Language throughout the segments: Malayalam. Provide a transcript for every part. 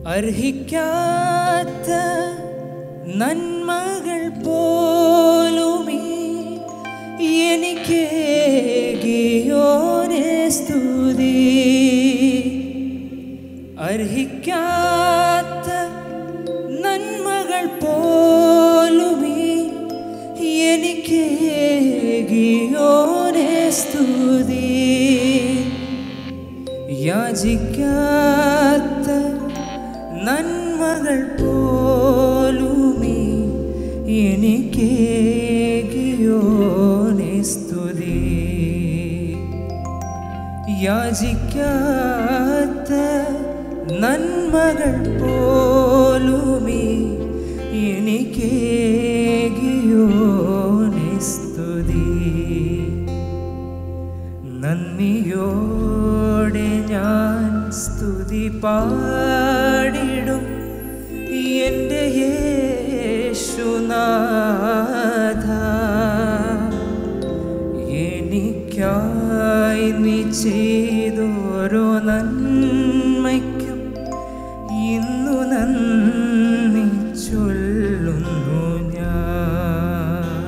അർഹിക്കാത്ത നന്മകൾ പോലുമേ എനിക്ക് ഗിയോനെ സ്തുതി അർഹിക്കാത്ത നന്മകൾ പോലുമേ എനിക്ക് ഗിയോനെ സ്തുതി യാചിക്കാത്ത നന്മകൾ പോലുമേ എനിക്ക് ഗിയോനെ സ്തുതി യാചിക്കാത്ത നന്മകൾ പോലുമേ എനിക്ക് ഗിയോനെ സ്തുതി നന്ദിയോടെ ഞാൻ സ്തുതി പാടിടും എൻ്റെ യേശുനാഥ എനിക്കായി നീ ചെയ്തോരോ നന്മയ്ക്കും ഇന്നു നന്ദി ചൊല്ലുന്നു ഞാൻ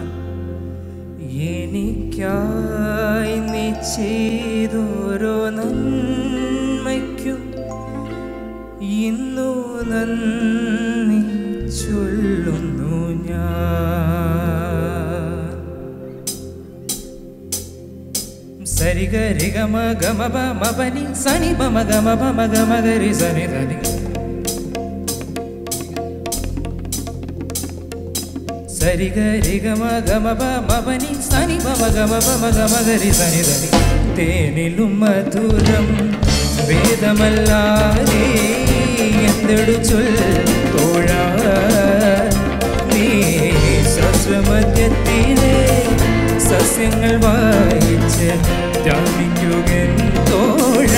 എനിക്കായി നീ ചെയ്തോരോ നന്മയ്ക്കും ഇന്നു നന്ദി ചൊല്ലുന്നു ഞാൻ സരി ഗരി ഗമ ഗമ പ മ പനി സനി പ മ ഗമ പ മ ഗമ ഗരി സനി ധനി സരി ഗരി ഗമ ഗമ പ മ പനി സനി പ മ ഗമ പ മ ഗമ ഗരി സനി ധനി തേനിലും മധുരം വേദമല്ലാതെ എന്തെടു ചൊല്ലോഴ നീ സസ്വമധ്യത്തിലെ സസ്യങ്ങൾ വായിച്ച് ധ്യാനിക്കുകൻ തോഴ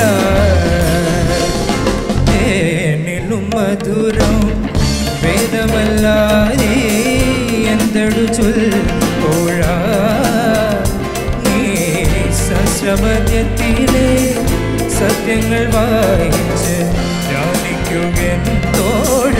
തേനിലും മധുരം വേദമല്ലാതെ എന്തെടു ചൊല്ലോഴ നീ സസ്യമധ്യത്തിലെ സത്യങ്ങൾ വായിച്ച് ധ്യാനിക്കുകൻ തോഴ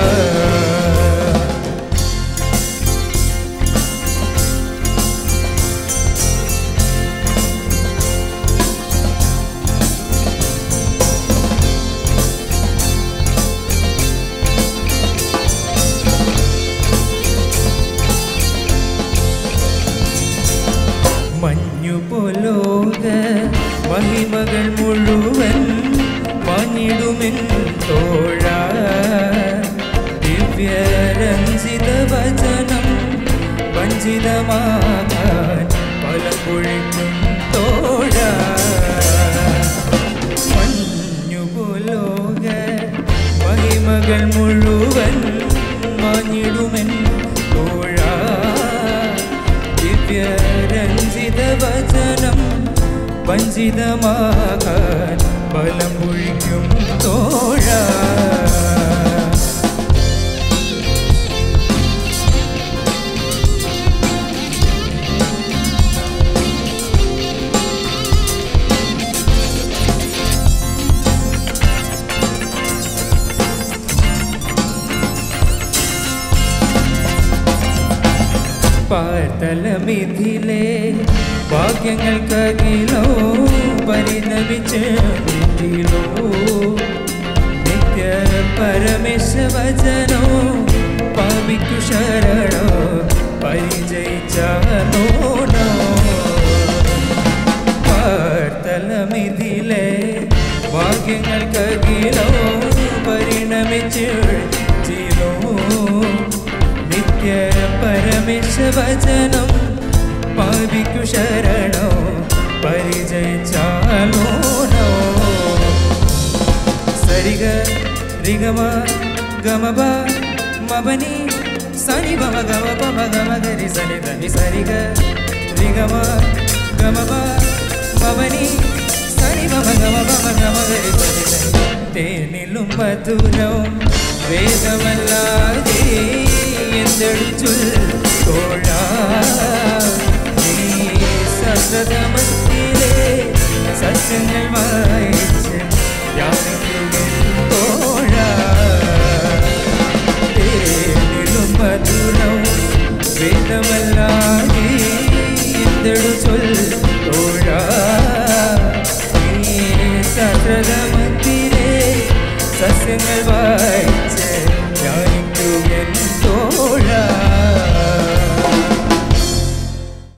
മഞ്ഞുപോലോക മഹിമകൾ മുഴുവൻ മാഞ്ഞിടുമെൻ തോഴ ദിവ്യരഞ്ജിത വചനം വഞ്ചിതമാകാൻ പലപ്പൊഴിക്കും തോഴ മഞ്ഞുപോലോക മഹിമകൾ മുഴുവൻ മാഞ്ഞിടുമെൻ തോഴ ദിവ്യരഞ്ജിത വചനം വഞ്ചിതമാകാൻ ബലം പൊഴിക്കും തോഴ പാർത്തലമിഥിലെ ഭാഗ്യങ്ങൾക്കകിലോ പരിണമിച്ചോ നിത്യ പരമേശ്വചനോ പാപിക്കു ശരണോ പരിചയിച്ചാനോ പാർത്തലമിഥിലെ ഭാഗ്യങ്ങൾക്കകിലോ പരിണമിച്ചോ നിത്യ പരമേശ്വചനം പാപിക്കു ശരണോ പരിചയിച്ചാലോ സരിഗ രിഗമ ഗമബ മബനി സനി ബമ ഗമ പമ ഗമ ഗരി സനി ധനി സരിഗ രിഗമ ഗമബ മബനി സനി ബമ ഗമ പമ ഗമ ഗരി സനി ധനി തേനിലും മധുരം വേദമല്ലാതെ എന്തെടുച്ചു തോഴ നീ സസതമത്തിലെ സസ്യങ്ങൾ വായിച്ച് യാതൊരു തോഴ മധുരം വേദമല്ലാതെ എന്തെടു ചൊല്ലോഴ ശാസ്ത്രമത്തിലെ സസ്യങ്ങൾ